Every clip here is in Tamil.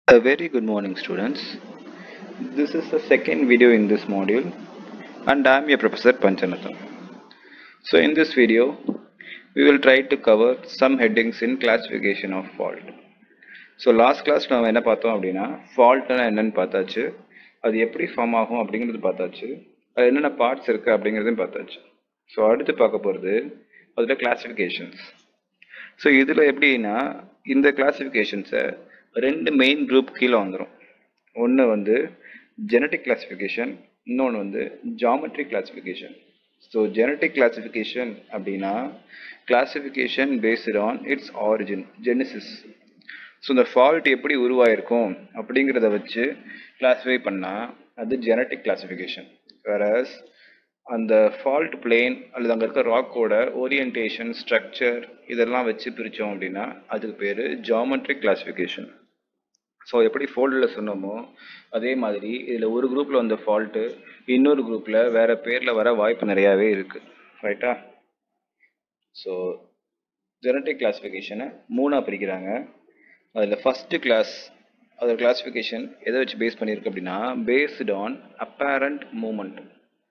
A very good morning students. This is the second video in this module and I am your professor Panchanathan. So in this video we will try to cover some headings in classification of fault. So last class நம்ம என்ன பார்த்தோம் அப்படின்னா ஃபால்ட்னா என்னன்னு பார்த்தாச்சு அது எப்படி ஃபார்ம் ஆகும் அப்படிங்கிறது பார்த்தாச்சு அது என்னென்ன பார்ட்ஸ் இருக்குது அப்படிங்கிறதையும் பார்த்தாச்சு ஸோ அடுத்து பார்க்க போகிறது அதில் கிளாசிஃபிகேஷன்ஸ் ஸோ இதில் எப்படின்னா இந்த கிளாசிஃபிகேஷன்ஸை ரெண்டு மெயின் குரூப் கீழே வந்துடும் ஒன்று வந்து ஜெனட்டிக் கிளாசிஃபிகேஷன் இன்னொன்று வந்து geometry classification so genetic classification அப்படின்னா classification based on its origin genesis so இந்த ஃபால்ட் எப்படி உருவாயிருக்கும் அப்படிங்கிறத வச்சு கிளாஸிஃபை பண்ணால் அது ஜெனட்டிக் கிளாசிஃபிகேஷன் வேறஸ் அந்த ஃபால்ட் பிளேன் அல்லது அங்கே இருக்க ராக்கோட ஓரியன்டேஷன் ஸ்ட்ரக்சர் இதெல்லாம் வச்சு பிரித்தோம் அப்படின்னா அதுக்கு பேர் ஜாமெட்ரிக் கிளாசிஃபிகேஷன் ஸோ எப்படி ஃபோல்டில் சொன்னோமோ அதே மாதிரி இதில் ஒரு குரூப்பில் வந்த ஃபால்ட்டு இன்னொரு குரூப்பில் வேறு பேரில் வர வாய்ப்பு நிறையாவே இருக்குது ரைட்டா ஸோ ஜெனட்டிக் கிளாஸிஃபிகேஷனை மூணாக பிரிக்கிறாங்க அதில் ஃபஸ்ட்டு கிளாஸ் அதோட கிளாஸிஃபிகேஷன் எதை வச்சு பேஸ் பண்ணியிருக்கு அப்படின்னா பேஸ்டு ஆன் அப்பேரண்ட் மூமெண்ட்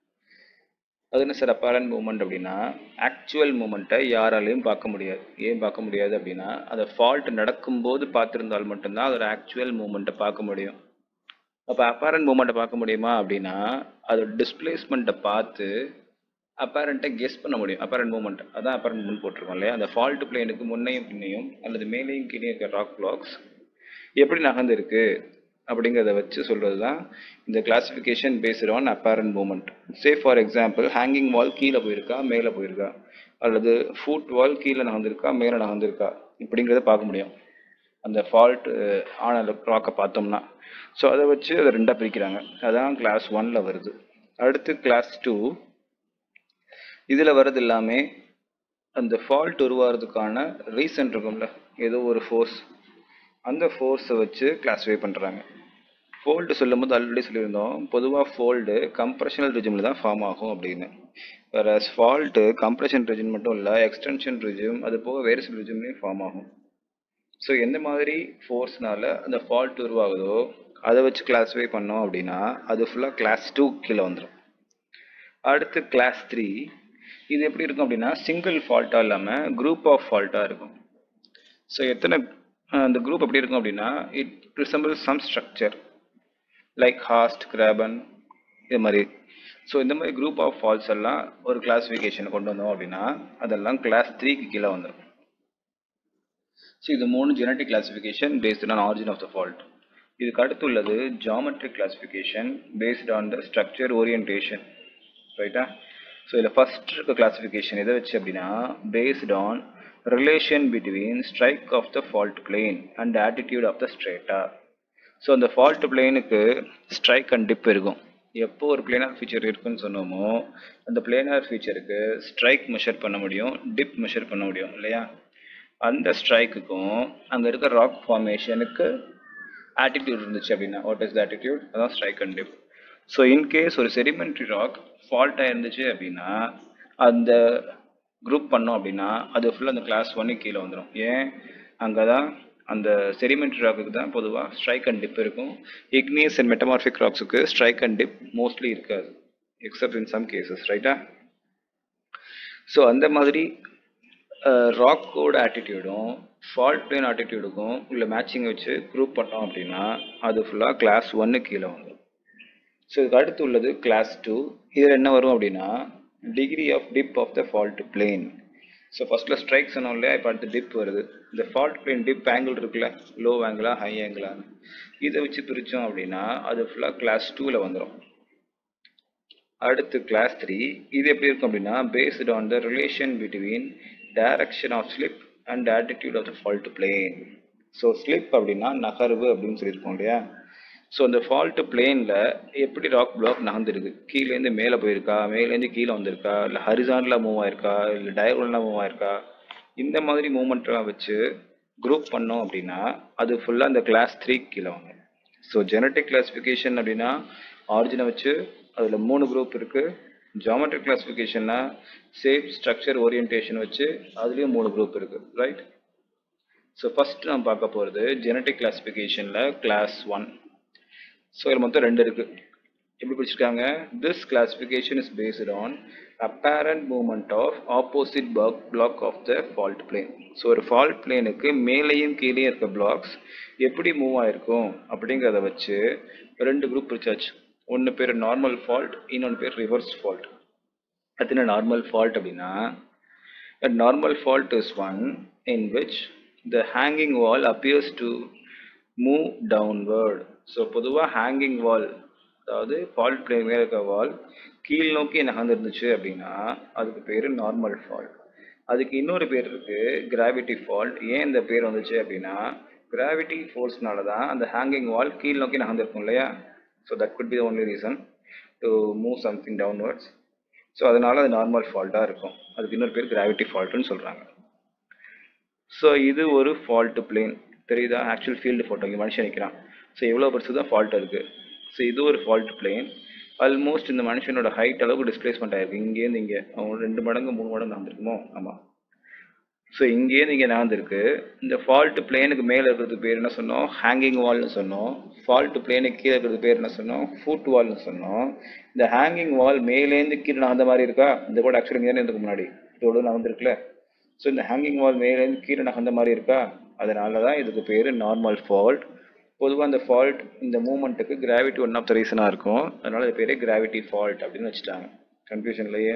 அது என்ன சார் அப்பேரண்ட் மூமெண்ட் அப்படின்னா ஆக்சுவல் மூமெண்ட்டை யாராலையும் பார்க்க முடியாது ஏன் பார்க்க முடியாது அப்படின்னா அதை ஃபால்ட் நடக்கும்போது பார்த்துருந்தால் மட்டும்தான் அதோட ஆக்சுவல் மூமெண்ட்டை பார்க்க முடியும் அப்போ அப்பேரண்ட் மூமெண்ட்டை பார்க்க முடியுமா அப்படின்னா அதோட டிஸ்பிளேஸ்மெண்ட்டை பார்த்து அப்பேரண்ட்டை கெஸ் பண்ண முடியும் அப்பேரண்ட் மூமெண்ட் அதான் அப்பேரண்ட் மூமெண்ட் போட்டிருக்கோம் இல்லையா அந்த ஃபால்ட் பிளேனுக்கு முன்னையும் பின்னையும் அல்லது மேலேயும் கீழே இருக்க ராக் பிளாக்ஸ் எப்படி நகர்ந்துருக்கு அப்படிங்கிறத வச்சு சொல்கிறது தான் இந்த classification based on apparent movement say for example hanging wall கீழே போயிருக்கா மேலே போயிருக்கா அல்லது ஃபுட் வால் கீழே நகர்ந்துருக்கா மேலே நகர்ந்துருக்கா இப்படிங்கிறத பார்க்க முடியும் அந்த ஃபால்ட் ஆன ராக்கை பார்த்தோம்னா ஸோ அதை வச்சு அதை ரெண்டாக பிரிக்கிறாங்க அதான் கிளாஸ் ஒனில் வருது அடுத்து கிளாஸ் டூ இதில் வர்றது எல்லாமே அந்த ஃபால்ட் உருவாகிறதுக்கான ரீசன் இருக்கும்ல ஏதோ ஒரு ஃபோர்ஸ் அந்த ஃபோர்ஸை வச்சு கிளாஸிஃபை பண்ணுறாங்க ஃபோல்டு சொல்லும் போது ஆல்ரெடி சொல்லியிருந்தோம் பொதுவாக ஃபோல்டு கம்ப்ரெஷனல் ரிஜிமில் தான் ஃபார்ம் ஆகும் அப்படின்னு வேற ஃபால்ட்டு கம்ப்ரெஷன் ரிஜிம் மட்டும் இல்லை எக்ஸ்டென்ஷன் ரிஜிம் அது போக வேறு சில ரிஜிம்லேயும் ஃபார்ம் ஆகும் ஸோ எந்த மாதிரி ஃபோர்ஸ்னால அந்த ஃபால்ட் உருவாகுதோ அதை வச்சு கிளாஸிஃபை பண்ணோம் அப்படின்னா அது ஃபுல்லாக கிளாஸ் டூ கீழே வந்துடும் அடுத்து கிளாஸ் த்ரீ இது எப்படி இருக்கும் அப்படின்னா சிங்கிள் ஃபால்ட்டாக இல்லாமல் குரூப் ஆஃப் ஃபால்ட்டாக இருக்கும் ஸோ எத்தனை அந்த குரூப் எப்படி இருக்கும் அப்படின்னா it resemble some structure like horst graben இது மாதிரி ஸோ இந்த மாதிரி குரூப் ஆஃப் ஃபால்ஸ் எல்லாம் ஒரு கிளாஸிஃபிகேஷனை கொண்டு வந்தோம் அப்படின்னா அதெல்லாம் கிளாஸ் த்ரீக்கு கீழே வந்துடும் ஸோ இது மூணு genetic classification based on origin of the fault இதுக்கு அடுத்து உள்ளது geometric classification based on the structure orientation ரைட்டா ஸோ இதில் ஃபஸ்ட் இருக்க கிளாஸிஃபிகேஷன் எதை வச்சு அப்படின்னா based on relation between strike of the fault plane and attitude of the strata so அந்த ஃபால்ட் பிளேனுக்கு ஸ்ட்ரைக் அண்ட் டிப் இருக்கும் எப்போ ஒரு பிளேனார் ஃபீச்சர் இருக்குன்னு சொன்னோமோ அந்த பிளேனார் ஃபீச்சருக்கு ஸ்ட்ரைக் மெஷர் பண்ண முடியும் டிப் மெஷர் பண்ண முடியும் இல்லையா அந்த ஸ்ட்ரைக்குக்கும் அங்கே இருக்க ராக் ஃபார்மேஷனுக்கு ஆட்டிடியூட் இருந்துச்சு அப்படின்னா வாட் இஸ் த ஆட்டிடியூட் அதான் strike and dip so in case ஒரு செடிமெண்ட்ரி ராக் ஃபால்ட்டாக இருந்துச்சு அப்படின்னா அந்த குரூப் பண்ணோம் அப்படின்னா அது ஃபுல்லாக அந்த கிளாஸ் ஒன்னுக்கு கீழே வந்துடும் ஏன் அங்கே தான் அந்த செடிமெண்ட்ரி ராக்குக்கு தான் பொதுவாக ஸ்ட்ரைக் அண்ட் டிப் இருக்கும் இக்னியஸ் அண்ட் மெட்டமார்பிக் ராக்ஸுக்கு ஸ்ட்ரைக் அண்ட் டிப் மோஸ்ட்லி இருக்காது எக்ஸப்ட் இன் சம் கேசஸ் ரைட்டா ஸோ அந்த மாதிரி ராக்கோட ஆட்டிடியூடும் ஃபால்ட் பிளேன் ஆட்டிடியூடுக்கும் உள்ள மேட்சிங் வச்சு குரூப் பண்ணோம் அப்படின்னா அது ஃபுல்லாக கிளாஸ் ஒன்று கீழே வந்துடும் ஸோ இதுக்கு அடுத்து உள்ளது கிளாஸ் டூ இதில் என்ன வரும் அப்படின்னா degree of dip of the fault plane so ஃபஸ்ட்டில் ஸ்ட்ரைக் சொன்னோம் இல்லையா இப்போ அடுத்து டிப் வருது இந்த ஃபால்ட் பிளேன் டிப் ஆங்கிள் இருக்குல்ல லோ ஆங்கிளா ஹை ஆங்கிளா இதை வச்சு பிரித்தோம் அப்படின்னா அது ஃபுல்லாக கிளாஸ் டூவில் வந்துடும் அடுத்து கிளாஸ் த்ரீ இது எப்படி இருக்கும் அப்படின்னா based on the relation between direction of slip and attitude of the fault plane so slip அப்படின்னா நகர்வு அப்படின்னு சொல்லியிருக்கோம் இல்லையா ஸோ அந்த ஃபால்ட்டு பிளேனில் எப்படி ராக் பிளாக் நகர்ந்துருக்கு கீழேருந்து மேலே போயிருக்கா மேலேருந்து கீழே வந்திருக்கா இல்லை ஹரிசானில் மூவ் ஆயிருக்கா இல்லை டயகோனலாக மூவ் ஆயிருக்கா இந்த மாதிரி மூமெண்ட்லாம் வச்சு குரூப் பண்ணோம் அப்படின்னா அது ஃபுல்லாக அந்த கிளாஸ் த்ரீ கீழே வாங்க ஸோ ஜெனட்டிக் கிளாஸிஃபிகேஷன் அப்படின்னா ஆரிஜினை வச்சு அதில் மூணு குரூப் இருக்குது ஜாமெட்ரிக் கிளாஸிஃபிகேஷன்னா சேஃப் ஸ்ட்ரக்சர் ஓரியன்டேஷன் வச்சு அதுலேயும் மூணு குரூப் இருக்குது ரைட் ஸோ ஃபர்ஸ்ட் நம்ம பார்க்க போகிறது ஜெனட்டிக் கிளாசிஃபிகேஷனில் கிளாஸ் ஒன் ஸோ இதில் மொத்தம் ரெண்டு இருக்குது எப்படி பிடிச்சிருக்காங்க this classification is based on apparent movement of opposite block block of the fault plane so ஒரு ஃபால்ட் பிளேனுக்கு மேலேயும் கீழே இருக்க பிளாக்ஸ் எப்படி மூவ் ஆயிருக்கும் அப்படிங்கிறத வச்சு ரெண்டு குரூப் பிரிச்சாச்சு ஒன்று பேர் நார்மல் ஃபால்ட் இன்னொன்று பேர் ரிவர்ஸ் ஃபால்ட் அது என்ன நார்மல் ஃபால்ட் அப்படின்னா A normal fault is one in which the hanging wall appears to move downward. So பொதுவாக ஹேங்கிங் வால் அதாவது ஃபால்ட் பிளேன் மேலே இருக்க வால் கீழ் நோக்கி நகர்ந்துருந்துச்சு அப்படின்னா அதுக்கு பேர் நார்மல் ஃபால்ட் அதுக்கு இன்னொரு பேர் இருக்கு கிராவிட்டி ஃபால்ட் ஏன் இந்த பேர் வந்துச்சு அப்படின்னா கிராவிட்டி ஃபோர்ஸ்னால தான் அந்த ஹேங்கிங் வால் கீழ் நோக்கி நகர்ந்திருக்கும் இல்லையா so that could be the only reason to move something downwards so அதனால அது நார்மல் ஃபால்ட்டாக இருக்கும் அதுக்கு இன்னொரு பேர் கிராவிட்டி ஃபால்ட்டுன்னு சொல்கிறாங்க ஸோ இது ஒரு ஃபால்ட்டு பிளேன் தெரியுதா ஆக்சுவல் ஃபீல்டு ஃபோட்டோ இங்கே மனுஷன் நிற்கிறான் ஸோ எவ்வளோ பெருசு தான் ஃபால்ட் இருக்குது ஸோ இது ஒரு ஃபால்ட் பிளேன் ஆல்மோஸ்ட் இந்த மனுஷனோட ஹைட் அளவுக்கு டிஸ்பிளேஸ்மெண்ட் ஆயிருக்கு இங்கேருந்து இங்கே அவன் ரெண்டு மடங்கு மூணு மடங்கு நடந்திருக்குமோ ஆமாம் ஸோ இங்கேருந்து இங்கே நடந்திருக்கு இந்த ஃபால்ட் பிளேனுக்கு மேலே இருக்கிறதுக்கு பேர் என்ன சொன்னோம் ஹேங்கிங் வால்னு சொன்னோம் ஃபால்ட் பிளேனுக்கு கீழே இருக்கிறது பேர் என்ன சொன்னோம் ஃபுட் வால்னு சொன்னோம் இந்த ஹேங்கிங் வால் மேலேருந்து கீழே நகர்ந்த மாதிரி இருக்கா இந்த கூட ஆக்சுவலி இங்கே இருந்துக்கு முன்னாடி இதோட நகர்ந்துருக்குல்ல ஸோ இந்த ஹேங்கிங் வால் மேலேருந்து கீழே நகர்ந்த மாதிரி இருக்கா அதனால தான் இதுக்கு பேர் நார்மல் ஃபால்ட் பொதுவாக அந்த ஃபால்ட் இந்த மூமெண்ட்டுக்கு கிராவிட்டி ஒன் ஆஃப் த ரீசனாக இருக்கும் அதனால இது பேரே கிராவிட்டி ஃபால்ட் அப்படின்னு வச்சுட்டாங்க கன்ஃபியூஷன்லையே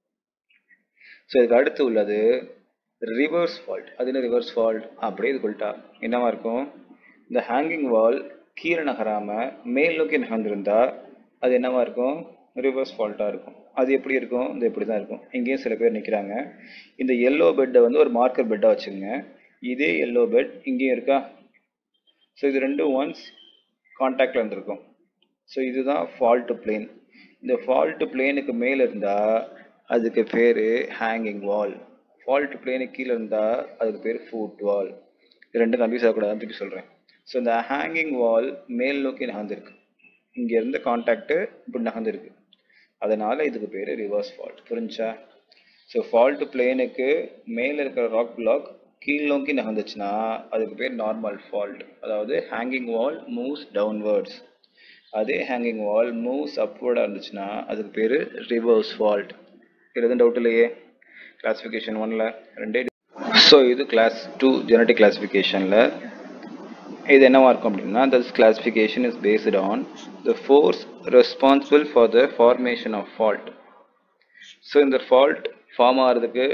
ஸோ இதுக்கு அடுத்து உள்ளது ரிவர்ஸ் ஃபால்ட் அது என்ன ரிவர்ஸ் ஃபால்ட் அப்படியே இது கொல்ட்டா என்னவா இருக்கும் இந்த ஹேங்கிங் வால் கீழே நகராமல் மேல் நோக்கி நகர்ந்திருந்தா அது என்னவா இருக்கும் ரிவர்ஸ் ஃபால்ட்டாக இருக்கும் அது எப்படி இருக்கும் இது எப்படி தான் இருக்கும் இங்கேயும் சில பேர் நிற்கிறாங்க இந்த எல்லோ பெட்டை வந்து ஒரு மார்க்கர் பெட்டாக வச்சுங்க இதே எல்லோ பெட் இங்கேயும் இருக்கா ஸோ இது ரெண்டும் ஒன்ஸ் காண்டாக்டில் இருந்திருக்கும் ஸோ இதுதான் ஃபால்ட்டு பிளேன் இந்த ஃபால்ட்டு பிளேனுக்கு மேலே இருந்தால் அதுக்கு பேர் ஹேங்கிங் வால் ஃபால்ட் பிளேனுக்கு கீழே இருந்தால் அதுக்கு பேர் ஃபுட் வால் இது ரெண்டும் கன்ஃபியூஸ் ஆகக்கூடாதுன்னு திருப்பி சொல்கிறேன் ஸோ இந்த ஹேங்கிங் வால் மேல் நோக்கி நகர்ந்துருக்கு இங்கேருந்து காண்டாக்டு இப்படி நகர்ந்துருக்கு அதனால இதுக்கு பேர் ரிவர்ஸ் ஃபால்ட் புரிஞ்சா ஸோ ஃபால்ட் பிளேனுக்கு மேலே இருக்கிற ராக் பிளாக் கீழ் நோக்கி நகர்ந்துச்சுன்னா அதுக்கு பேர் நார்மல் ஃபால்ட் அதாவது ஹேங்கிங் வால் மூவ்ஸ் டவுன்வர்ட்ஸ் அதே ஹேங்கிங் வால் மூவ்ஸ் அப்வர்டாக இருந்துச்சுன்னா அதுக்கு பேர் ரிவர்ஸ் ஃபால்ட் எதுவும் டவுட் இல்லையே கிளாஸிஃபிகேஷன் ஒன்ல ரெண்டே ஸோ இது கிளாஸ் டூ ஜெனட்டிக் கிளாஸிஃபிகேஷனில் இது என்னவா இருக்கும் அப்படின்னா thus classification is based on the force responsible for the formation of fault so இந்த ஃபால்ட் ஃபார்ம் ஆகிறதுக்கு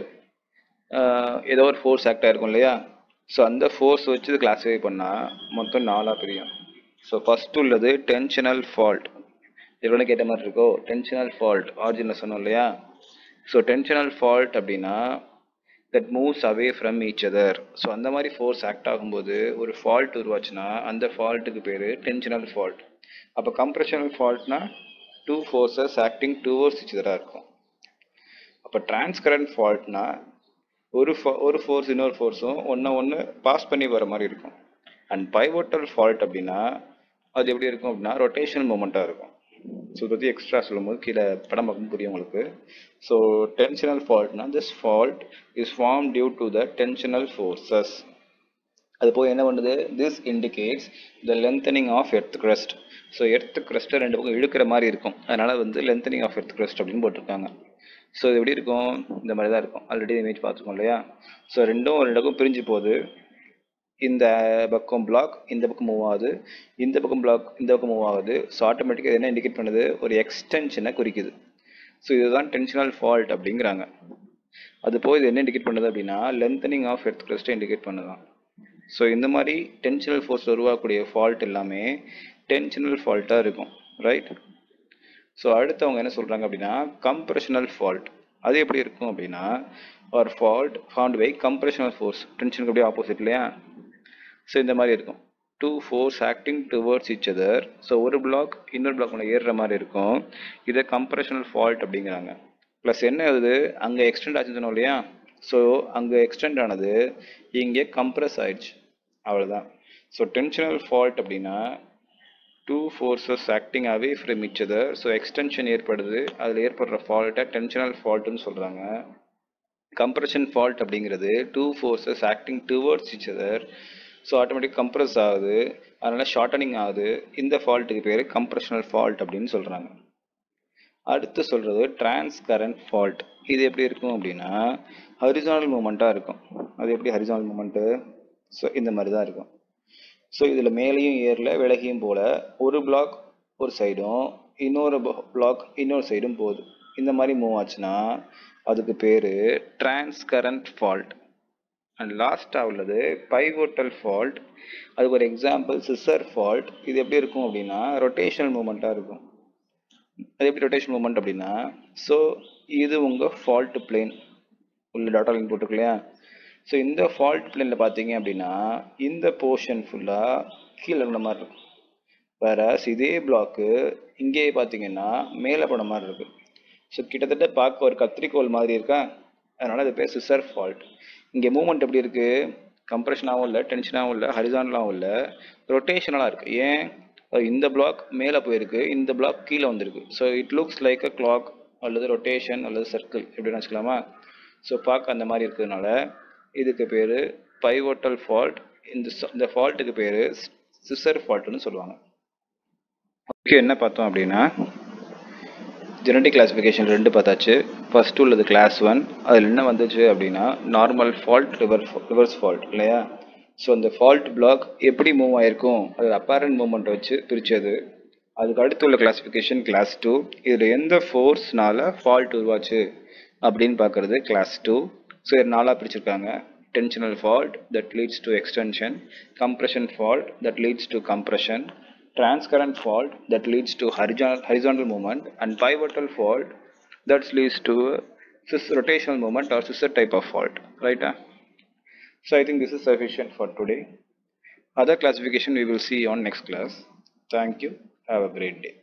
ஏதோ ஒரு ஃபோர்ஸ் ஆக்டாக இருக்கும் இல்லையா ஸோ அந்த ஃபோர்ஸ் வச்சு இது கிளாஸிஃபை பண்ணால் மொத்தம் நாலாக பிரியும் ஸோ ஃபஸ்ட் உள்ளது டென்ஷனல் ஃபால்ட் எவ்வளோ கேட்ட மாதிரி இருக்கோ டென்ஷனல் ஃபால்ட் ஆரிஜினில் சொன்னோம் இல்லையா ஸோ டென்ஷனல் ஃபால்ட் அப்படின்னா that moves away from each other so அந்த மாதிரி ஃபோர்ஸ் ஆக்ட் ஆகும்போது ஒரு ஃபால்ட் உருவாச்சுன்னா அந்த ஃபால்ட்டுக்கு பேர் டென்ஷனல் ஃபால்ட் அப்போ கம்ப்ரெஷனல் ஃபால்ட்னா two forces acting towards each அதராக இருக்கும் அப்போ டிரான்ஸ்கரண்ட் ஃபால்ட்னா ஒரு ஒரு ஃபோர்ஸ் இன்னொரு ஃபோர்ஸும் ஒன்று ஒன்று பாஸ் பண்ணி வர மாதிரி இருக்கும் அண்ட் பைவோட்டல் ஃபால்ட் அப்படின்னா அது எப்படி இருக்கும் அப்படின்னா ரொட்டேஷனல் மூமெண்ட்டாக இருக்கும் ஸோ இதை பற்றி எக்ஸ்ட்ரா சொல்லும்போது கீழே படம் பார்க்கும் புரியும் உங்களுக்கு ஸோ டென்ஷனல் ஃபால்ட்னா this fault is form due to the tensional forces அது போய் என்ன பண்ணுது this indicates the lengthening of earth crust so earth கிரஸ்ட்டை ரெண்டு பக்கம் இழுக்கிற மாதிரி இருக்கும் அதனால் வந்து லென்த்தனிங் ஆஃப் எர்த் கிரஸ்ட் அப்படின்னு போட்டிருக்காங்க ஸோ இது எப்படி இருக்கும் இந்த மாதிரி தான் இருக்கும் ஆல்ரெடி இமேஜ் பார்த்துருக்கோம் இல்லையா ஸோ ரெண்டும் ரெண்டு பக்கம் பிரிஞ்சு போகுது இந்த பக்கம் பிளாக் இந்த பக்கம் மூவ் ஆகுது இந்த பக்கம் பிளாக் இந்த பக்கம் மூவ் ஆகுது ஸோ ஆட்டோமேட்டிக்காக என்ன இண்டிகேட் பண்ணுது ஒரு எக்ஸ்டென்ஷனை குறிக்குது ஸோ இதுதான் டென்ஷனல் ஃபால்ட் அப்படிங்கிறாங்க அது போய் இது என்ன இண்டிகேட் பண்ணுது அப்படின்னா லென்த்தனிங் ஆஃப் எர்த் கிரஸ்ட்டை இண்டிகேட் பண்ணுதான் ஸோ இந்த மாதிரி டென்ஷனல் ஃபோர்ஸ் உருவாக்கக்கூடிய ஃபால்ட் எல்லாமே டென்ஷனல் ஃபால்ட்டாக இருக்கும் ரைட் ஸோ அடுத்தவங்க என்ன சொல்கிறாங்க அப்படின்னா கம்ப்ரெஷனல் ஃபால்ட் அது எப்படி இருக்கும் அப்படின்னா ஒரு fault found by compressional force டென்ஷனுக்கு அப்படியே ஆப்போசிட் இல்லையா ஸோ இந்த மாதிரி இருக்கும் two force acting towards each other so ஒரு பிளாக் இன்னொரு பிளாக் ஒன்று ஏறுற மாதிரி இருக்கும் இதை கம்ப்ரெஷனல் ஃபால்ட் அப்படிங்கிறாங்க ப்ளஸ் என்ன ஆகுது அங்கே எக்ஸ்டெண்ட் ஆச்சுன்னு சொன்னோம் இல்லையா ஸோ அங்கே எக்ஸ்டெண்ட் ஆனது இங்கே கம்ப்ரெஸ் ஆயிடுச்சு அவ்வளோதான் ஸோ டென்ஷனல் ஃபால்ட் அப்படின்னா two forces acting away from each other so extension ஏற்படுது அதில் ஏற்படுற ஃபால்ட்டை டென்ஷனல் ஃபால்ட்டுன்னு சொல்கிறாங்க கம்ப்ரெஷன் ஃபால்ட் அப்படிங்கிறது two forces acting towards each other so automatic compress ஆகுது அதனால ஷார்ட்டனிங் ஆகுது இந்த ஃபால்ட்டுக்கு பேர் கம்ப்ரெஷனல் ஃபால்ட் அப்படின்னு சொல்கிறாங்க அடுத்து சொல்கிறது டிரான்ஸ் கரண்ட் ஃபால்ட் இது எப்படி இருக்கும் அப்படின்னா ஹரிசானல் மூமெண்ட்டாக இருக்கும் அது எப்படி ஹரிசானல் மூமெண்ட்டு ஸோ இந்த மாதிரி தான் இருக்கும் ஸோ இதில் மேலேயும் ஏறல விலகியும் போல ஒரு பிளாக் ஒரு சைடும் இன்னொரு பிளாக் இன்னொரு சைடும் போகுது இந்த மாதிரி மூவ் ஆச்சுன்னா அதுக்கு பேர் டிரான்ஸ் கரண்ட் ஃபால்ட் அண்ட் லாஸ்ட்டாக உள்ளது பைவோட்டல் ஃபால்ட் அதுக்கு ஒரு எக்ஸாம்பிள் சிசர் ஃபால்ட் இது எப்படி இருக்கும் அப்படின்னா ரொட்டேஷனல் மூமெண்ட்டாக இருக்கும் அது எப்படி ரொட்டேஷன் மூமெண்ட் அப்படின்னா ஸோ இது உங்கள் ஃபால்ட் பிளேன் உள்ள டாட்டா லைன் போட்டிருக்கு இல்லையா ஸோ இந்த ஃபால்ட் பிளேனில் பார்த்தீங்க அப்படின்னா இந்த போர்ஷன் ஃபுல்லாக கீழே இருந்த மாதிரி இருக்கும் வேற இதே பிளாக்கு இங்கே பார்த்தீங்கன்னா மேலே போன மாதிரி இருக்கு ஸோ கிட்டத்தட்ட பார்க்க ஒரு கத்திரிக்கோல் மாதிரி இருக்கா அதனால அது பேர் சிசர் ஃபால்ட் இங்கே மூமெண்ட் எப்படி இருக்கு கம்ப்ரெஷனாகவும் இல்லை டென்ஷனாகவும் இல்லை ஹரிசானலாகவும் இல்லை ரொட்டேஷனலாக இருக்கு ஏன் அஹ் இந்த பிளாக் மேலே போயிருக்கு இந்த பிளாக் கீழே வந்திருக்கு so it looks like a clock அல்லது ரொட்டேஷன் அல்லது சர்க்கிள் எப்படின்னு வச்சுக்கலாமா ஸோ பார்க்க அந்த மாதிரி இருக்கிறதுனால இதுக்கு பேர் பைவோட்டல் ஃபால்ட் இந்த ச- இந்த ஃபால்ட்டுக்கு பேர் சிசர் ஃபால்ட்னு சொல்லுவாங்க ஓகே என்ன பார்த்தோம் அப்படின்னா ஜெனடிக் கிளாசிஃபிகேஷன் ரெண்டு பார்த்தாச்சு ஃபர்ஸ்ட் உள்ளது கிளாஸ் ஒன் அதில் என்ன வந்துச்சு அப்படின்னா normal fault river reverse fault இல்லையா ஸோ அந்த ஃபால்ட் பிளாக் எப்படி மூவ் ஆயிருக்கும் அது அப்பேரண்ட் மூவ்மெண்ட் வச்சு பிரிச்சது அதுக்கு அடுத்து உள்ள கிளாசிஃபிகேஷன் கிளாஸ் டூ இதில் எந்த ஃபோர்ஸ்னால ஃபால்ட் உருவாச்சு அப்படின்னு பார்க்கறது கிளாஸ் டூ ஸோ இது நாலாக பிரிச்சிருக்காங்க tensional fault that leads to extension compression fault that leads to compression transcurrent fault that leads to horizontal, horizontal movement and pivotal fault that leads to cis rotational movement or scissor type of fault right huh? so i think this is sufficient for today other classification we will see on next class thank you have a great day